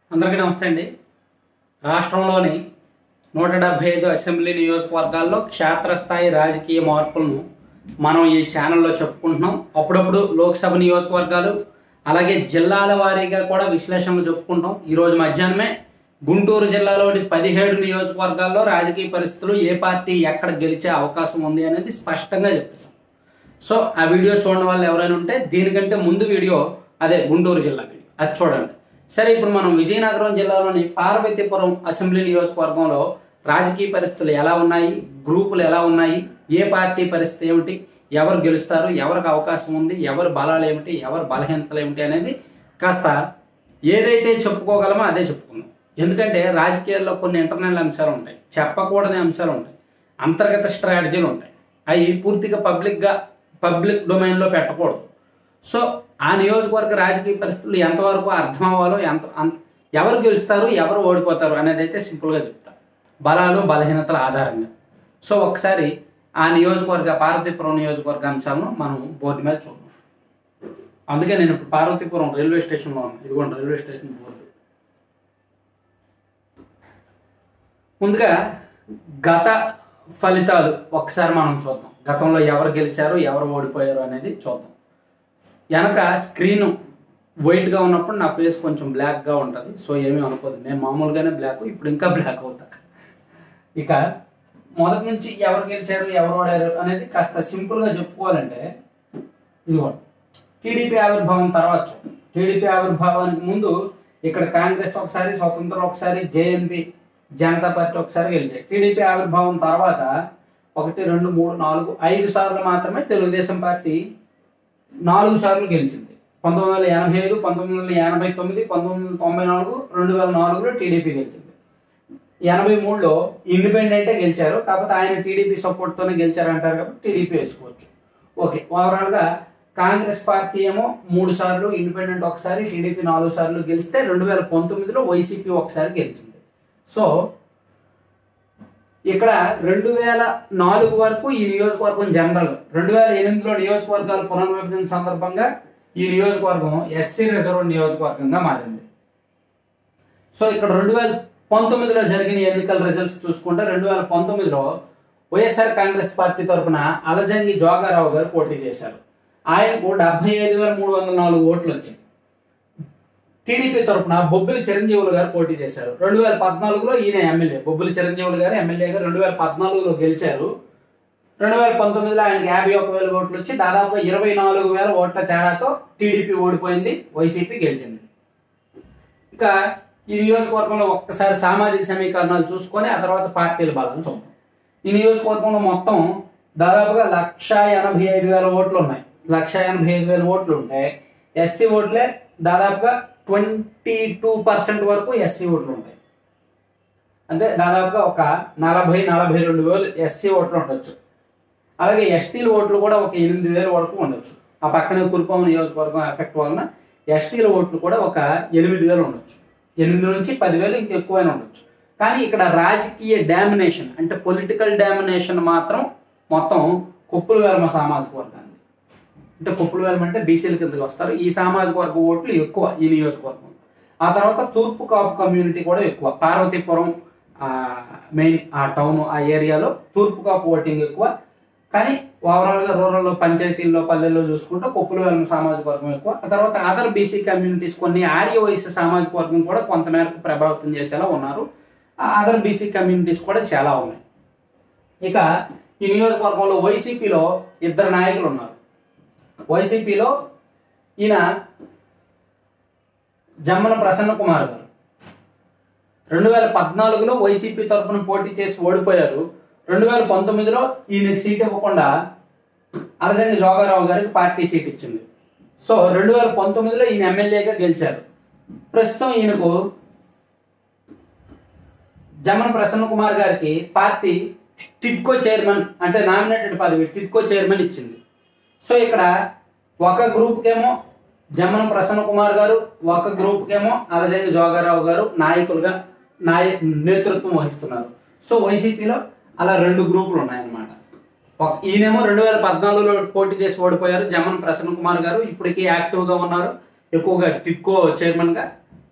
అందరికీ నమస్తే అండి రాష్ట్రంలోని నూట డెబ్బై ఐదు అసెంబ్లీ నియోజకవర్గాల్లో క్షేత్రస్థాయి రాజకీయ మార్పులను మనం ఈ ఛానల్లో చెప్పుకుంటున్నాం అప్పుడప్పుడు లోక్సభ నియోజకవర్గాలు అలాగే జిల్లాల వారీగా కూడా విశ్లేషణలు చెప్పుకుంటాం ఈరోజు మధ్యాహ్నమే గుంటూరు జిల్లాలోని పదిహేడు నియోజకవర్గాల్లో రాజకీయ పరిస్థితులు ఏ పార్టీ ఎక్కడ గెలిచే అవకాశం ఉంది అనేది స్పష్టంగా చెప్పేశాం సో ఆ వీడియో చూడడం వల్ల ఎవరైనా ఉంటే దీనికంటే ముందు వీడియో అదే గుంటూరు జిల్లా వీడియో అది చూడండి సరే ఇప్పుడు మనం విజయనగరం జిల్లాలోని పార్వతీపురం అసెంబ్లీ నియోజకవర్గంలో రాజకీయ పరిస్థితులు ఎలా ఉన్నాయి గ్రూపులు ఎలా ఉన్నాయి ఏ పార్టీ పరిస్థితి ఏమిటి ఎవరు గెలుస్తారు ఎవరికి అవకాశం ఉంది ఎవరి బలాలు ఏమిటి ఎవరి బలహీనతలు ఏమిటి అనేది కాస్త ఏదైతే చెప్పుకోగలమో అదే చెప్పుకుందాం ఎందుకంటే రాజకీయాల్లో కొన్ని ఇంటర్నల్ అంశాలు ఉంటాయి చెప్పకూడని అంశాలు ఉంటాయి అంతర్గత స్ట్రాటజీలు ఉంటాయి అవి పూర్తిగా పబ్లిక్గా పబ్లిక్ డొమైన్లో పెట్టకూడదు సో ఆ నియోజకవర్గ రాజకీయ పరిస్థితులు ఎంతవరకు అర్థం అవ్వాలో ఎంత అం- ఎవరు గెలుస్తారు ఎవరు ఓడిపోతారు అనేది అయితే సింపుల్గా చెప్తా బలాలు బలహీనతల ఆధారంగా సో ఒకసారి ఆ నియోజకవర్గ పార్వతీపురం నియోజకవర్గ అంశాలను మనం బోర్డు మీద చూద్దాం అందుకే నేను ఇప్పుడు పార్వతీపురం రైల్వే స్టేషన్లో ఉన్నాను ఇదిగోండి రైల్వే స్టేషన్ బోర్డు ముందుగా గత ఫలితాలు ఒకసారి మనం చూద్దాం గతంలో ఎవరు గెలిచారు ఎవరు ఓడిపోయారు అనేది చూద్దాం వెనక స్క్రీన్ వైట్గా ఉన్నప్పుడు నా ఫేస్ కొంచెం బ్లాక్గా ఉంటుంది సో ఏమీ అనుకోదు నేను మామూలుగానే బ్లాక్ ఇప్పుడు ఇంకా బ్లాక్ అవుతా ఇక మొదటి నుంచి ఎవరు గెలిచారు ఎవరు ఓడారు అనేది కాస్త సింపుల్గా చెప్పుకోవాలంటే ఇదిగోండి టీడీపీ ఆవిర్భావం తర్వాత చూద్దాం టీడీపీ ఆవిర్భావానికి ముందు ఇక్కడ కాంగ్రెస్ ఒకసారి స్వతంత్రం ఒకసారి జేఎన్పీ జనతా పార్టీ ఒకసారి గెలిచాయి టీడీపీ ఆవిర్భావం తర్వాత ఒకటి రెండు మూడు నాలుగు ఐదు సార్లు మాత్రమే తెలుగుదేశం పార్టీ నాలుగు సార్లు గెలిచింది పంతొమ్మిది వందల ఎనభై ఐదు పంతొమ్మిది వందల ఎనభై తొమ్మిది పంతొమ్మిది వందల తొంభై నాలుగు రెండు వేల నాలుగులో టీడీపీ గెలిచింది ఎనభై మూడులో ఇండిపెండెంటే గెలిచారు కాకపోతే ఆయన టీడీపీ సపోర్ట్తోనే గెలిచారు అంటారు కాబట్టి టీడీపీ వేసుకోవచ్చు ఓకే ఓవరాల్గా కాంగ్రెస్ పార్టీ ఏమో మూడు సార్లు ఇండిపెండెంట్ ఒకసారి టీడీపీ నాలుగు సార్లు గెలిస్తే రెండు వేల పంతొమ్మిదిలో వైసీపీ ఒకసారి గెలిచింది సో ఇక్కడ రెండు వేల నాలుగు వరకు ఈ నియోజకవర్గం జనరల్ రెండు వేల ఎనిమిదిలో నియోజకవర్గాల పునర్విభజన సందర్భంగా ఈ నియోజకవర్గం ఎస్సీ రిజర్వ్ నియోజకవర్గంగా మారింది సో ఇక్కడ రెండు వేల పంతొమ్మిదిలో జరిగిన ఎన్నికల రిజల్ట్స్ చూసుకుంటే రెండు వేల పంతొమ్మిదిలో వైఎస్ఆర్ కాంగ్రెస్ పార్టీ తరఫున అలజంగి జోగారావు గారు పోటీ చేశారు ఆయనకు డెబ్బై ఐదు వేల మూడు వందల నాలుగు ఓట్లు వచ్చాయి టీడీపీ తరఫున బొబ్బిలి చిరంజీవులు గారు పోటీ చేశారు రెండు వేల పద్నాలుగులో ఈయన ఎమ్మెల్యే బొబ్బిలి చిరంజీవులు గారు ఎమ్మెల్యేగా రెండు వేల పద్నాలుగులో గెలిచారు రెండు వేల పంతొమ్మిదిలో ఆయనకి యాభై ఒక వేల ఓట్లు వచ్చి దాదాపు ఇరవై నాలుగు వేల ఓట్ల తేడాతో టీడీపీ ఓడిపోయింది వైసీపీ గెలిచింది ఇక ఈ నియోజకవర్గంలో ఒక్కసారి సామాజిక సమీకరణాలు చూసుకొని ఆ తర్వాత పార్టీల బలాలు చూద్దాం ఈ నియోజకవర్గంలో మొత్తం దాదాపుగా లక్ష ఎనభై ఐదు వేల ఓట్లు ఉన్నాయి లక్ష ఎనభై ఐదు వేల ఓట్లు ఉంటాయి ఎస్సీ ఓట్లే దాదాపుగా ట్వంటీ టూ పర్సెంట్ వరకు ఎస్సీ ఓట్లు ఉంటాయి అంటే దాదాపుగా ఒక నలభై నలభై రెండు వేలు ఎస్సీ ఓట్లు ఉండొచ్చు అలాగే ఎస్టీల ఓట్లు కూడా ఒక ఎనిమిది వేల వరకు ఉండొచ్చు ఆ పక్కనే కురుపాం నియోజకవర్గం ఎఫెక్ట్ వలన ఎస్టీల ఓట్లు కూడా ఒక ఎనిమిది వేలు ఉండొచ్చు ఎనిమిది నుంచి పదివేలు ఇంక ఎక్కువైనా ఉండొచ్చు కానీ ఇక్కడ రాజకీయ డామినేషన్ అంటే పొలిటికల్ డామినేషన్ మాత్రం మొత్తం కుప్పుల వేలమ సామాజిక వర్గాన్ని అంటే కుప్పుల వేలం అంటే బీసీల కిందకి వస్తారు ఈ సామాజిక వర్గ ఓట్లు ఎక్కువ ఈ నియోజకవర్గం ఆ తర్వాత తూర్పు కాపు కమ్యూనిటీ కూడా ఎక్కువ పార్వతీపురం మెయిన్ ఆ టౌన్ ఆ ఏరియాలో తూర్పు కాపు ఓటింగ్ ఎక్కువ కానీ ఓవరాల్గా రూరల్ పంచాయతీల్లో పల్లెల్లో చూసుకుంటే కొప్పుల వేలం సామాజిక వర్గం ఎక్కువ ఆ తర్వాత అదర్ బీసీ కమ్యూనిటీస్ కొన్ని ఆర్య వయసు సామాజిక వర్గం కూడా కొంతమేరకు ప్రభావితం చేసేలా ఉన్నారు ఆ అదర్ బీసీ కమ్యూనిటీస్ కూడా చాలా ఉన్నాయి ఇక ఈ నియోజకవర్గంలో వైసీపీలో ఇద్దరు నాయకులు ఉన్నారు వైసీపీలో ఈయన జమ్మన ప్రసన్న కుమార్ గారు రెండు వేల పద్నాలుగులో వైసీపీ తరఫున పోటీ చేసి ఓడిపోయారు రెండు వేల పంతొమ్మిదిలో ఈయనకి సీట్ ఇవ్వకుండా అరసంగి జోగారావు గారికి పార్టీ సీట్ ఇచ్చింది సో రెండు వేల పంతొమ్మిదిలో ఈయన ఎమ్మెల్యేగా గెలిచారు ప్రస్తుతం ఈయనకు జమ్మన ప్రసన్న కుమార్ గారికి పార్టీ టిడ్కో చైర్మన్ అంటే నామినేటెడ్ పదవి టిడ్కో చైర్మన్ ఇచ్చింది సో ఇక్కడ ఒక గ్రూప్కేమో జమ్మన ప్రసన్న కుమార్ గారు ఒక గ్రూప్కేమో అలజంగి జోగారావు గారు నాయకులుగా నాయ నేతృత్వం వహిస్తున్నారు సో వైసీపీలో అలా రెండు గ్రూపులు ఉన్నాయన్నమాట ఒక ఈయనేమో రెండు వేల పద్నాలుగులో పోటీ చేసి ఓడిపోయారు జమ్మన్ ప్రసన్న కుమార్ గారు ఇప్పటికీ యాక్టివ్గా ఉన్నారు ఎక్కువగా టిట్కో చైర్మన్గా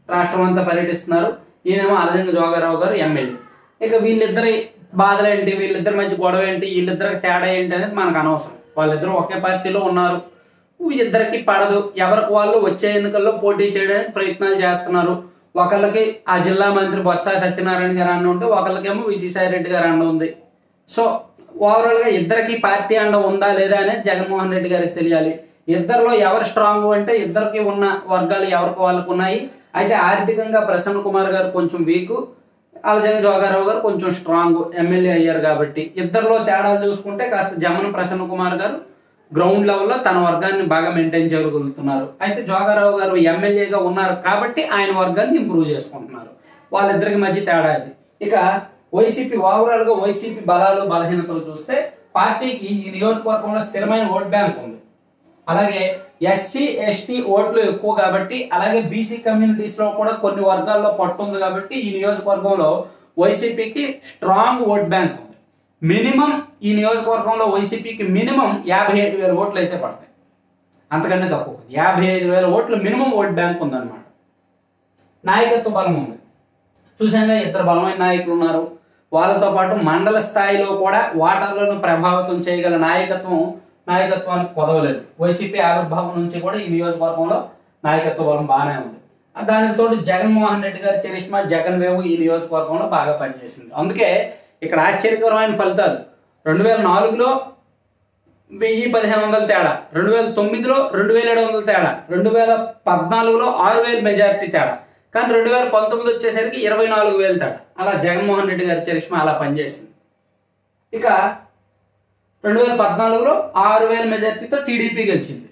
రాష్ట్రం అంతా పర్యటిస్తున్నారు ఈయనేమో అలజంగ జోగారావు గారు ఎమ్మెల్యే ఇక వీళ్ళిద్దరి బాధలు ఏంటి వీళ్ళిద్దరి మధ్య గొడవ ఏంటి వీళ్ళిద్దరికి తేడా ఏంటి అనేది మనకు అనవసరం వాళ్ళిద్దరూ ఒకే పార్టీలో ఉన్నారు ఇద్దరికి పడదు ఎవరికి వాళ్ళు వచ్చే ఎన్నికల్లో పోటీ చేయడానికి ప్రయత్నాలు చేస్తున్నారు ఒకళ్ళకి ఆ జిల్లా మంత్రి బొత్స సత్యనారాయణ గారు అన్న ఉంటే ఒకళ్ళకేమో విజయసాయి రెడ్డి గారు అన్న ఉంది సో ఓవరాల్ గా ఇద్దరికి పార్టీ అండ ఉందా లేదా అనేది జగన్మోహన్ రెడ్డి గారికి తెలియాలి ఇద్దరిలో ఎవరు స్ట్రాంగ్ అంటే ఇద్దరికి ఉన్న వర్గాలు ఎవరికి వాళ్ళకు ఉన్నాయి అయితే ఆర్థికంగా ప్రసన్న కుమార్ గారు కొంచెం వీక్ అలజంగ జోగారావు గారు కొంచెం స్ట్రాంగ్ ఎమ్మెల్యే అయ్యారు కాబట్టి ఇద్దరిలో తేడాలు చూసుకుంటే కాస్త జమన ప్రసన్న కుమార్ గారు గ్రౌండ్ లెవెల్లో తన వర్గాన్ని బాగా మెయింటైన్ చేయగలుగుతున్నారు అయితే జోగారావు గారు ఎమ్మెల్యేగా ఉన్నారు కాబట్టి ఆయన వర్గాన్ని ఇంప్రూవ్ చేసుకుంటున్నారు వాళ్ళిద్దరికి మధ్య తేడా ఇది ఇక వైసీపీ ఓవరాల్ గా వైసీపీ బలాలు బలహీనతలు చూస్తే పార్టీకి ఈ నియోజకవర్గంలో స్థిరమైన ఓట్ బ్యాంక్ ఉంది అలాగే ఎస్సీ ఎస్టీ ఓట్లు ఎక్కువ కాబట్టి అలాగే బీసీ కమ్యూనిటీస్ లో కూడా కొన్ని వర్గాల్లో పట్టు ఉంది కాబట్టి ఈ నియోజకవర్గంలో వైసీపీకి స్ట్రాంగ్ ఓట్ బ్యాంక్ ఉంది మినిమం ఈ నియోజకవర్గంలో వైసీపీకి మినిమం యాభై ఐదు వేల ఓట్లు అయితే పడతాయి అంతకన్నా తక్కువ యాభై ఐదు వేల ఓట్లు మినిమం ఓట్ బ్యాంక్ ఉందన్నమాట నాయకత్వ బలం ఉంది చూసాగా ఇద్దరు బలమైన నాయకులు ఉన్నారు వాళ్ళతో పాటు మండల స్థాయిలో కూడా ఓటర్లను ప్రభావితం చేయగల నాయకత్వం నాయకత్వానికి కొదవలేదు వైసీపీ ఆవిర్భావం నుంచి కూడా ఈ నియోజకవర్గంలో నాయకత్వ బలం బాగానే ఉంది దానితో జగన్మోహన్ రెడ్డి గారి చరిష్మా జగన్ వేవు ఈ నియోజకవర్గంలో బాగా పనిచేసింది అందుకే ఇక్కడ ఆశ్చర్యకరమైన ఫలితాలు రెండు వేల నాలుగులో వెయ్యి పదిహేను వందల తేడా రెండు వేల తొమ్మిదిలో రెండు వేల ఏడు వందల తేడా రెండు వేల పద్నాలుగులో ఆరు వేల మెజారిటీ తేడా కానీ రెండు వేల పంతొమ్మిది వచ్చేసరికి ఇరవై నాలుగు వేలు తేడా అలా జగన్మోహన్ రెడ్డి గారి చరిష్మా అలా పనిచేసింది ఇక రెండు వేల పద్నాలుగులో ఆరు వేల మెజార్టీతో టీడీపీ గెలిచింది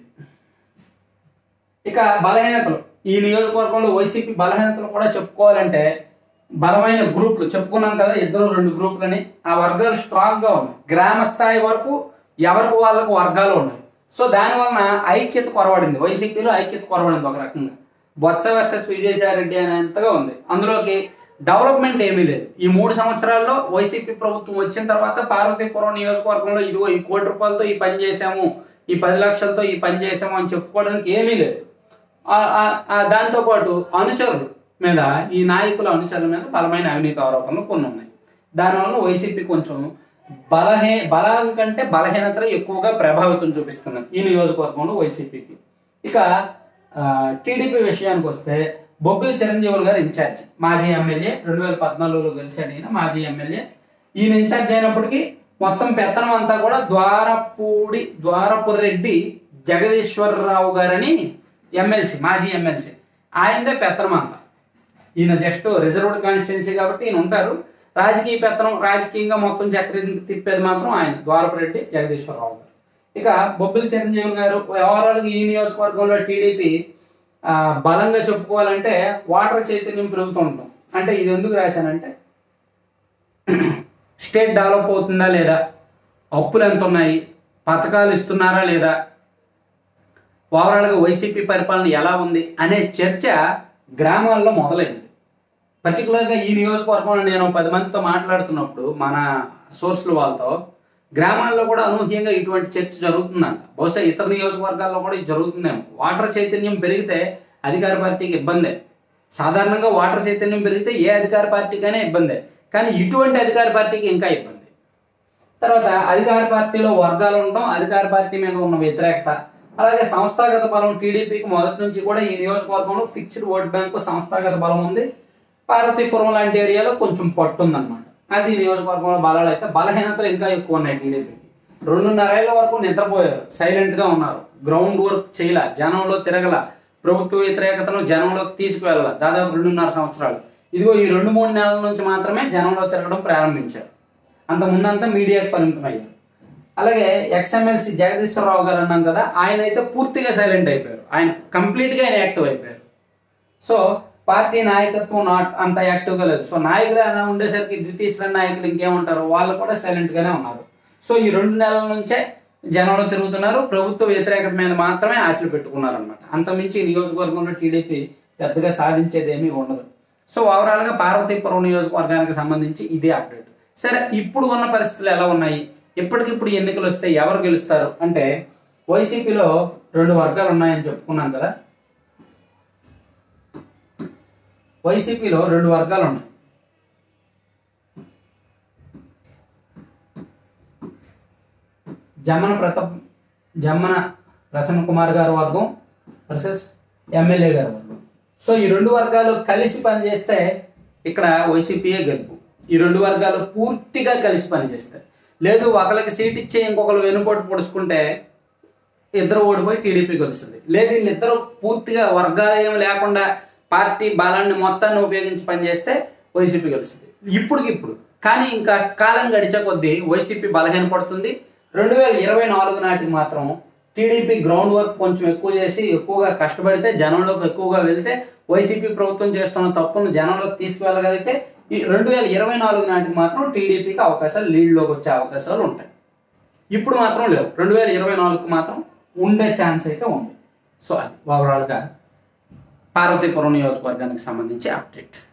ఇక బలహీనతలు ఈ నియోజకవర్గంలో వైసీపీ బలహీనతలు కూడా చెప్పుకోవాలంటే బలమైన గ్రూపులు చెప్పుకున్నాం కదా ఇద్దరు రెండు గ్రూపులని ఆ వర్గాలు స్ట్రాంగ్ గా ఉన్నాయి గ్రామ స్థాయి వరకు ఎవరికి వాళ్ళకు వర్గాలు ఉన్నాయి సో దాని వలన ఐక్యత కొరవడింది వైసీపీలో ఐక్యత కొరవడింది ఒక రకంగా బొత్స వర్సెస్ విజయసాయి రెడ్డి అనేంతగా ఉంది అందులోకి డెవలప్మెంట్ ఏమీ లేదు ఈ మూడు సంవత్సరాల్లో వైసీపీ ప్రభుత్వం వచ్చిన తర్వాత పార్వతీపురం నియోజకవర్గంలో ఇదిగో ఈ కోటి రూపాయలతో ఈ పని చేశాము ఈ పది లక్షలతో ఈ పని చేశాము అని చెప్పుకోవడానికి ఏమీ లేదు ఆ- ఆ- ఆ దాంతో పాటు అనుచరులు మీద ఈ నాయకుల అనుచరుల మీద బలమైన అవినీతి ఆరోపణలు కొన్ని ఉన్నాయి దానివల్ల వైసీపీ కొంచెం బలహే బలం కంటే బలహీనతలు ఎక్కువగా ప్రభావితం చూపిస్తున్నాయి ఈ నియోజకవర్గంలో వైసీపీకి ఇక టీడీపీ విషయానికి వస్తే బొబ్బిలి చిరంజీవులు గారు ఇన్ఛార్జ్ మాజీ ఎమ్మెల్యే రెండు వేల పద్నాలుగులో గెలిచాడు ఈయన మాజీ ఎమ్మెల్యే ఈయన ఇన్ఛార్జ్ అయినప్పటికీ మొత్తం పెత్తనం అంతా కూడా ద్వారపూడి ద్వారపురి రెడ్డి జగదీశ్వరరావు గారని ఎమ్మెల్సీ మాజీ ఎమ్మెల్సీ ఆయనదే పెత్తనం అంతా ఈయన జస్ట్ రిజర్వ్డ్ కాన్స్టిట్యున్సీ కాబట్టి ఈయన ఉంటారు రాజకీయ పెత్తనం రాజకీయంగా మొత్తం చక్ర తిప్పేది మాత్రం ఆయన ద్వారపురెడ్డి జగదీశ్వరరావు గారు ఇక బొబ్బిలి చిరంజీవి గారు ఓవరాల్ ఈ నియోజకవర్గంలో టీడీపీ ఆ, బలంగా చెప్పుకోవాలంటే వాటర్ చైతన్యం పెరుగుతూ ఉంటాం అంటే ఇది ఎందుకు రాశానంటే స్టేట్ డెవలప్ అవుతుందా లేదా అప్పులు ఎంత ఉన్నాయి పథకాలు ఇస్తున్నారా లేదా ఓవరాల్గా వైసీపీ పరిపాలన ఎలా ఉంది అనే చర్చ గ్రామాల్లో మొదలైంది పర్టికులర్గా ఈ నియోజకవర్గంలో నేను పది మందితో మాట్లాడుతున్నప్పుడు మన సోర్సులు వాళ్ళతో గ్రామాల్లో కూడా అనూహ్యంగా ఇటువంటి చర్చ జరుగుతుందంట బహుశా ఇతర నియోజకవర్గాల్లో కూడా ఇది జరుగుతుందేమో వాటర్ చైతన్యం పెరిగితే అధికార పార్టీకి ఇబ్బందే సాధారణంగా వాటర్ చైతన్యం పెరిగితే ఏ అధికార పార్టీకైనా ఇబ్బందే కానీ ఇటువంటి అధికార పార్టీకి ఇంకా ఇబ్బంది తర్వాత అధికార పార్టీలో వర్గాలు ఉండడం అధికార పార్టీ మీద ఉన్న వ్యతిరేకత అలాగే సంస్థాగత బలం టీడీపీకి మొదటి నుంచి కూడా ఈ నియోజకవర్గంలో ఫిక్స్డ్ ఓట్ బ్యాంకు సంస్థాగత బలం ఉంది పార్వతీపురం లాంటి ఏరియాలో కొంచెం పట్టు ఉందన్నమాట అది ఈ నియోజకవర్గంలో బలాలు అయితే బలహీనతలు ఇంకా ఎక్కువ ఉన్నాయి టీడీపీకి రెండున్నరేళ్ల వరకు నిద్రపోయారు సైలెంట్ గా ఉన్నారు గ్రౌండ్ వర్క్ చేయల జనంలో తిరగల ప్రభుత్వ వ్యతిరేకతను జనంలోకి తీసుకువెళ్ళాల దాదాపు రెండున్నర సంవత్సరాలు ఇదిగో ఈ రెండు మూడు నెలల నుంచి మాత్రమే జనంలో తిరగడం ప్రారంభించారు అంత ముందంతా మీడియాకి పరిమితం అయ్యారు అలాగే ఎక్స్ఎమ్మెల్సీ జగదీశ్వరరావు గారు అన్నాం కదా ఆయన అయితే పూర్తిగా సైలెంట్ అయిపోయారు ఆయన కంప్లీట్ గా ఆయన యాక్టివ్ అయిపోయారు సో పార్టీ నాయకత్వం నాట్ అంత యాక్టివ్ గా లేదు సో నాయకులు అలా ఉండేసరికి ద్వితీయ శ్రేణి నాయకులు ఇంకేముంటారు వాళ్ళు కూడా సైలెంట్ గానే ఉన్నారు సో ఈ రెండు నెలల నుంచే జనంలో తిరుగుతున్నారు ప్రభుత్వ వ్యతిరేకత మీద మాత్రమే ఆశలు పెట్టుకున్నారు అనమాట అంతమించి ఈ నియోజకవర్గంలో టీడీపీ పెద్దగా సాధించేది ఏమీ ఉండదు సో ఓవరాల్ గా పార్వతీపురం నియోజకవర్గానికి సంబంధించి ఇదే అప్డేట్ సరే ఇప్పుడు ఉన్న పరిస్థితులు ఎలా ఉన్నాయి ఇప్పటికిప్పుడు ఎన్నికలు వస్తే ఎవరు గెలుస్తారు అంటే వైసీపీలో రెండు వర్గాలు ఉన్నాయని చెప్పుకున్నాం కదా వైసీపీలో రెండు వర్గాలు ఉన్నాయి జమ్మన ప్రతాప్ జమ్మన ప్రసన్న కుమార్ గారి వర్గం వర్సెస్ ఎమ్మెల్యే గారి వర్గం సో ఈ రెండు వర్గాలు కలిసి పనిచేస్తే ఇక్కడ వైసీపీయే గెలుపు ఈ రెండు వర్గాలు పూర్తిగా కలిసి పనిచేస్తాయి లేదు ఒకరికి సీట్ ఇచ్చే ఇంకొకరు వెనుపోటు పొడుచుకుంటే ఇద్దరు ఓడిపోయి టీడీపీ గెలుస్తుంది లేదు వీళ్ళిద్దరు పూర్తిగా వర్గాలు ఏం లేకుండా పార్టీ బలాన్ని మొత్తాన్ని ఉపయోగించి పనిచేస్తే వైసీపీ గెలుస్తుంది ఇప్పటికి ఇప్పుడు కానీ ఇంకా కాలం గడిచే కొద్దీ వైసీపీ బలహీనపడుతుంది రెండు వేల ఇరవై నాలుగు నాటికి మాత్రం టీడీపీ గ్రౌండ్ వర్క్ కొంచెం ఎక్కువ చేసి ఎక్కువగా కష్టపడితే జనంలోకి ఎక్కువగా వెళ్తే వైసీపీ ప్రభుత్వం చేస్తున్న తప్పును జనంలోకి తీసుకువెళ్ళగలిగితే ఈ రెండు వేల ఇరవై నాలుగు నాటికి మాత్రం టీడీపీకి అవకాశాలు లీడ్లోకి వచ్చే అవకాశాలు ఉంటాయి ఇప్పుడు మాత్రం లేవు రెండు వేల ఇరవై నాలుగుకి మాత్రం ఉండే ఛాన్స్ అయితే ఉంది సో అది ఓవరాల్గా పార్వతీపురం నియోజకవర్గానికి సంబంధించి అప్డేట్